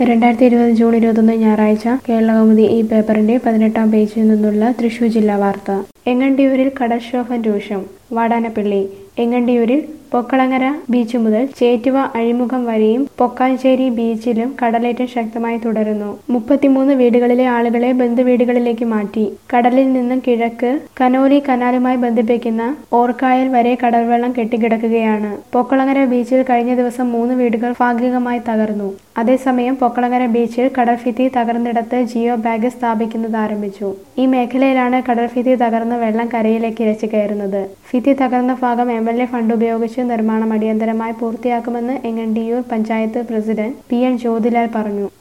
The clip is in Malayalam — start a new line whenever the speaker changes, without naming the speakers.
രണ്ടായിരത്തി ഇരുപത് ജൂൺ ഇരുപത്തൊന്ന് ഞായറാഴ്ച കേരളകൗമുദി ഈ പേപ്പറിന്റെ പതിനെട്ടാം പേജിൽ നിന്നുള്ള തൃശൂർ ജില്ലാ വാർത്ത എങ്ങണ്ടിയൂരിൽ കടൽക്ഷോഭം രൂക്ഷം വാടാനപ്പള്ളി എങ്ങണ്ടിയൂരിൽ പൊക്കളങ്ങര ബീച്ച് മുതൽ ചേറ്റുവ അഴിമുഖം വരെയും പൊക്കാഞ്ചേരി ബീച്ചിലും കടലേറ്റം ശക്തമായി തുടരുന്നു മുപ്പത്തിമൂന്ന് വീടുകളിലെ ആളുകളെ ബന്ധുവീടുകളിലേക്ക് മാറ്റി കടലിൽ നിന്നും കിഴക്ക് കനോലി കനാലുമായി ബന്ധിപ്പിക്കുന്ന ഓർക്കായൽ വരെ കടൽവെള്ളം കെട്ടിക്കിടക്കുകയാണ് പൊക്കളങ്ങര ബീച്ചിൽ കഴിഞ്ഞ ദിവസം മൂന്ന് വീടുകൾ ഭാഗികമായി തകർന്നു അതേസമയം പൊക്കളങ്ങര ബീച്ചിൽ കടൽഭിത്തി തകർന്നിടത്ത് ജിയോ ബാഗ് സ്ഥാപിക്കുന്നത് ആരംഭിച്ചു ഈ മേഖലയിലാണ് കടൽഭിത്തി തകർന്ന് വെള്ളം കരയിലേക്ക് ഇരച്ചു കയറുന്നത് ഭിത്തി തകർന്ന ഭാഗം എം എൽ എ ഫണ്ട് ഉപയോഗിച്ച് നിർമ്മാണം അടിയന്തരമായി പൂർത്തിയാക്കുമെന്ന് Engandiyur panchayat president P N Jyothilal പറഞ്ഞു